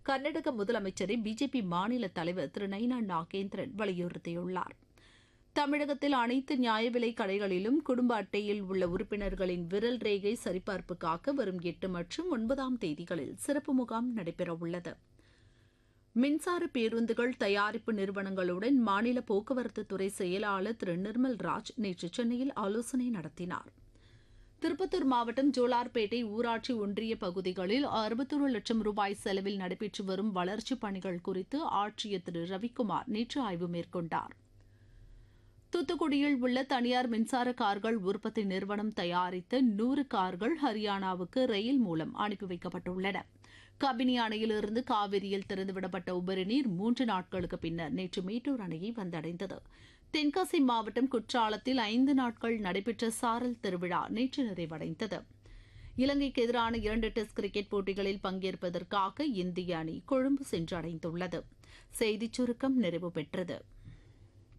கர்நாடக முதலமைச்சரை பிஜேபி மாநில தலைவர் திரு நைனா நாகேந்திரன் வலியுறுத்தியுள்ளார் தமிழகத்தில் அனைத்து நியாய விலை கடைகளிலும் குடும்ப அட்டையில் உள்ள உறுப்பினர்களின் விரல் ரேகை சரிபார்ப்புக்காக வரும் எட்டு மற்றும் ஒன்பதாம் தேதிகளில் சிறப்பு முகாம் நடைபெறவுள்ளது மின்சார பேருந்துகள் தயாரிப்பு நிறுவனங்களுடன் மாநில போக்குவரத்து துறை செயலாளர் திரு நிர்மல் ராஜ் நேற்று சென்னையில் ஆலோசனை நடத்தினார் திருப்பத்தூர் மாவட்டம் ஜோலார்பேட்டை ஊராட்சி ஒன்றிய பகுதிகளில் அறுபத்தொரு லட்சம் ரூபாய் செலவில் நடைபெற்று வரும் வளர்ச்சிப் பணிகள் குறித்து ஆட்சியர் திரு ரவிக்குமார் நேற்று ஆய்வு மேற்கொண்டார் தூத்துக்குடியில் உள்ள தனியார் மின்சார கார்கள் உற்பத்தி நிறுவனம் தயாரித்த நூறு கார்கள் ஹரியானாவுக்கு ரயில் மூலம் அனுப்பி வைக்கப்பட்டுள்ளன கபினி அணையிலிருந்து காவிரியில் திறந்துவிடப்பட்ட உபரி நீர் மூன்று நாட்களுக்கு பின்னர் நேற்று மேட்டூர் அணையை வந்தடைந்தது தென்காசி மாவட்டம் குற்றாலத்தில் ஐந்து நாட்கள் நடைபெற்ற சாரல் திருவிழா நேற்று நிறைவடைந்தது இலங்கைக்கு எதிரான இரண்டு டெஸ்ட் கிரிக்கெட் போட்டிகளில் பங்கேற்பதற்காக இந்திய அணி கொழும்பு சென்றடைந்துள்ளது செய்திச் சுருக்கம் நிறைவு பெற்றது